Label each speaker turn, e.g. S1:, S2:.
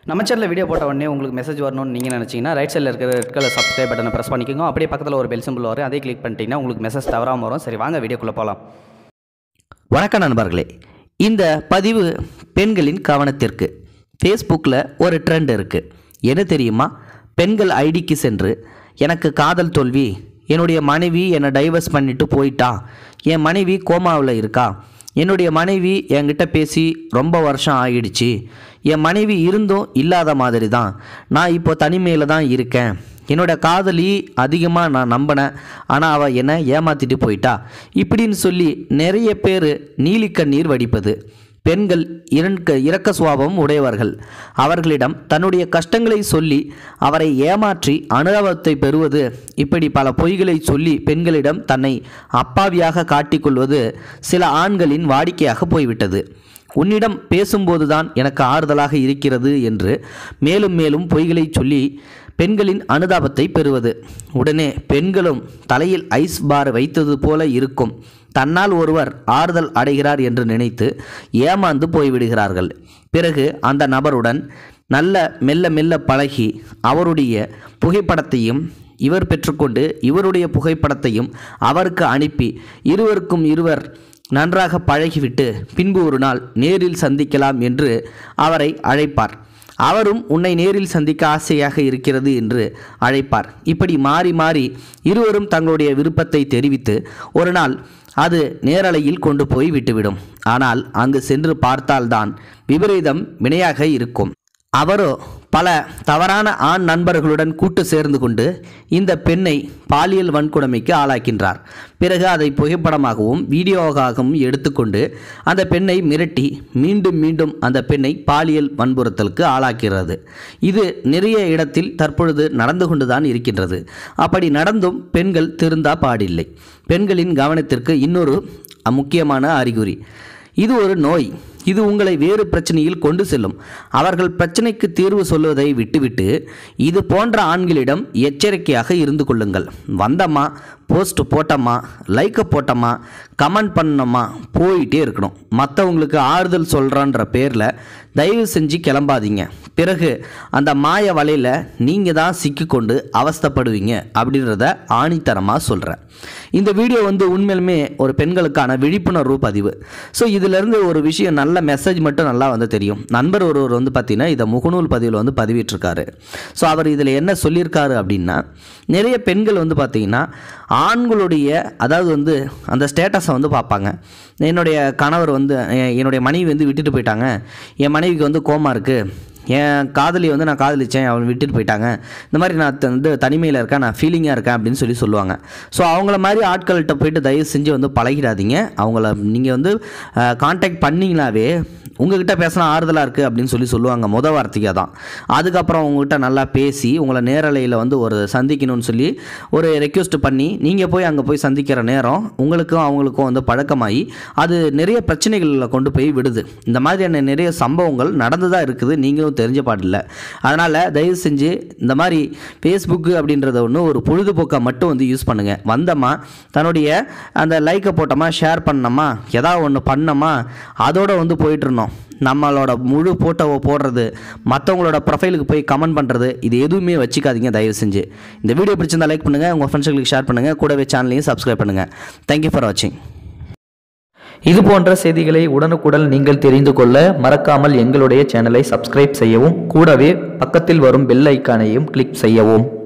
S1: நம்ம சேனலில் வீடியோ போட்ட உடனே உங்களுக்கு மெசேஜ் வரணும்னு நீங்கள் நினச்சிங்கன்னா ரைட் சைடில் இருக்கிற ரெட் கலர் சப்ஸ்கிரைப் பட்டனை ப்ரெஸ் பண்ணிக்கோங்க அப்படியே பக்கத்தில் ஒரு பெல் சிம்பிள் வரும் அதே கிளிக் பண்ணிட்டீங்கன்னா உங்களுக்கு மெசேஜ் தவறாமல் வரும் சரி வாங்க வீடியோக்குள்ளே போகலாம்
S2: வணக்கம் நண்பர்களே இந்த பதிவு பெண்களின் கவனத்திற்கு ஃபேஸ்புக்கில் ஒரு ட்ரெண்ட் இருக்குது என்ன தெரியுமா பெண்கள் ஐடிக்கு சென்று எனக்கு காதல் தோல்வி என்னுடைய மனைவி என்னை டைவர்ஸ் பண்ணிட்டு போயிட்டா என் மனைவி கோமாவில் இருக்கா என்னுடைய மனைவி என்கிட்ட பேசி ரொம்ப வருஷம் ஆகிடுச்சு என் மனைவி இருந்தும் இல்லாத மாதிரி தான் நான் இப்போ தனிமையில் தான் இருக்கேன் என்னோட காதலி அதிகமாக நான் நம்பினேன் ஆனால் அவள் என்னை ஏமாற்றிட்டு போயிட்டா இப்படின்னு சொல்லி நிறைய பேர் நீலிக்கண்ணீர் வடிப்பது பெண்கள் இரண்க இரக்க சுவாபம் உடையவர்கள் அவர்களிடம் தன்னுடைய கஷ்டங்களை சொல்லி அவரை ஏமாற்றி அனுபவத்தை பெறுவது இப்படி பல பொய்களை சொல்லி பெண்களிடம் தன்னை அப்பாவியாக காட்டிக்கொள்வது சில ஆண்களின் வாடிக்கையாக போய்விட்டது உன்னிடம் பேசும்போதுதான் எனக்கு ஆறுதலாக இருக்கிறது என்று மேலும் மேலும் பொய்களை சொல்லி பெண்களின் அனுதாபத்தை பெறுவது உடனே பெண்களும் தலையில் ஐஸ் பார் வைத்தது போல இருக்கும் தன்னால் ஒருவர் ஆறுதல் அடைகிறார் என்று நினைத்து ஏமாந்து போய்விடுகிறார்கள் பிறகு அந்த நபருடன் நல்ல மெல்ல மெல்ல பழகி அவருடைய புகைப்படத்தையும் இவர் பெற்றுக்கொண்டு இவருடைய புகைப்படத்தையும் அவருக்கு அனுப்பி இருவருக்கும் இருவர் நன்றாக பழகிவிட்டு பின்பு ஒரு நாள் நேரில் சந்திக்கலாம் என்று அவரை அழைப்பார் அவரும் உன்னை நேரில் சந்திக்க ஆசையாக இருக்கிறது என்று அழைப்பார் இப்படி மாறி மாறி இருவரும் தங்களுடைய விருப்பத்தை தெரிவித்து ஒரு நாள் அது நேரலையில் கொண்டு போய் விட்டுவிடும் ஆனால் அங்கு சென்று பார்த்தால்தான் விபரீதம் வினையாக இருக்கும் அவரோ பல தவறான ஆண் நண்பர்களுடன் கூட்டு சேர்ந்து கொண்டு இந்த பெண்ணை பாலியல் வன்கொடுமைக்கு ஆளாக்கின்றார் பிறகு அதை புகைப்படமாகவும் வீடியோவாகவும் எடுத்துக்கொண்டு அந்த பெண்ணை மிரட்டி மீண்டும் மீண்டும் அந்த பெண்ணை பாலியல் வன்புறுத்தலுக்கு ஆளாக்கிறது இது நிறைய இடத்தில் தற்பொழுது நடந்து கொண்டுதான் இருக்கின்றது அப்படி நடந்தும் பெண்கள் திருந்தா பாடில்லை பெண்களின் கவனத்திற்கு இன்னொரு முக்கியமான அறிகுறி இது ஒரு நோய் இது உங்களை வேறு பிரச்சனையில் கொண்டு செல்லும் அவர்கள் பிரச்சனைக்கு தீர்வு சொல்வதை விட்டுவிட்டு இது போன்ற ஆண்களிடம் எச்சரிக்கையாக இருந்து கொள்ளுங்கள் வந்தம்மா போஸ்ட் போட்டோமா லைக்கை போட்டோமா கமெண்ட் பண்ணோமா போயிட்டே இருக்கணும் மற்றவங்களுக்கு ஆறுதல் சொல்கிறான்ற பேரில் தயவு செஞ்சு கிளம்பாதீங்க பிறகு அந்த மாய வலையில் நீங்கள் தான் சிக்கிக்கொண்டு அவஸ்தைப்படுவீங்க அப்படின்றத ஆணித்தரமாக சொல்கிறேன் இந்த வீடியோ வந்து உண்மையிலுமே ஒரு பெண்களுக்கான விழிப்புணர்வு பதிவு ஸோ இதிலிருந்து ஒரு விஷயம் நல்ல மெசேஜ் மட்டும் நல்லா வந்து தெரியும் நண்பர் ஒருவர் வந்து பார்த்தீங்கன்னா இதை முகநூல் பதிவில் வந்து பதிவிட்டிருக்காரு ஸோ அவர் இதில் என்ன சொல்லியிருக்காரு அப்படின்னா நிறைய பெண்கள் வந்து பார்த்தீங்கன்னா ஆண்களுடைய அதாவது வந்து அந்த ஸ்டேட்டஸை வந்து பார்ப்பாங்க என்னுடைய கணவர் வந்து எ- என்னுடைய மனைவி வந்து விட்டுட்டு போயிட்டாங்க என் மனைவிக்கு வந்து கோமா இருக்குது என் காதலி வந்து நான் காதலிச்சேன் அவன் விட்டுட்டு போயிட்டாங்க இந்த மாதிரி நான் த- வந்து தனிமையில் இருக்கேன் நான் ஃபீலிங்காக இருக்கேன் அப்படின்னு சொல்லி சொல்லுவாங்க ஸோ அவங்கள மாதிரி ஆட்கள்கிட்ட போயிட்டு தயவு செஞ்சு வந்து பழகிடாதீங்க அவங்கள நீங்கள் வந்து காண்டாக்ட் பண்ணிங்கனாவே உங்ககிட்ட பேசினா ஆறுதலாக இருக்குது அப்படின்னு சொல்லி சொல்லுவாங்க முத வார்த்தையாக தான் அதுக்கப்புறம் உங்ககிட்ட நல்லா பேசி உங்களை நேரலையில் வந்து ஒரு சந்திக்கணும்னு சொல்லி ஒரு ரெக்வெஸ்ட் பண்ணி நீங்கள் போய் அங்கே போய் சந்திக்கிற நேரம் உங்களுக்கும் அவங்களுக்கும் வந்து பழக்கமாகி அது நிறைய பிரச்சனைகளில் கொண்டு போய் விடுது இந்த மாதிரியான நிறைய சம்பவங்கள் நடந்து தான் இருக்குது நீங்களும் தெரிஞ்ச பாடில்லை அதனால் தயவு செஞ்சு இந்த மாதிரி ஃபேஸ்புக்கு அப்படின்றத ஒன்று ஒரு பொழுதுபோக்காக மட்டும் வந்து யூஸ் பண்ணுங்கள் வந்தோமா தன்னுடைய அந்த லைக்கை போட்டோமா ஷேர் பண்ணோமா ஏதாவது ஒன்று பண்ணோமா அதோட வந்து போயிட்டு இருந்தோம் நம்மளோட முழு ஃபோட்டோவை போடுறது மற்றவங்களோட ப்ரொஃபைலுக்கு போய் கமெண்ட் பண்ணுறது இது எதுவுமே வச்சுக்காதீங்க தயவு செஞ்சு இந்த வீடியோ பிடிச்சிருந்தா லைக் பண்ணுங்கள் உங்கள் ஃப்ரெண்ட்ஸுங்களுக்கு ஷேர் பண்ணுங்கள் கூடவே சேனலையும் சப்ஸ்கிரைப் பண்ணுங்கள் தேங்க்யூ ஃபார் வாட்சிங்
S3: இது போன்ற செய்திகளை உடனுக்குடன் நீங்கள் தெரிந்து கொள்ள மறக்காமல் எங்களுடைய சேனலை சப்ஸ்கிரைப் செய்யவும் கூடவே பக்கத்தில் வரும் பெல் ஐக்கானையும் கிளிக் செய்யவும்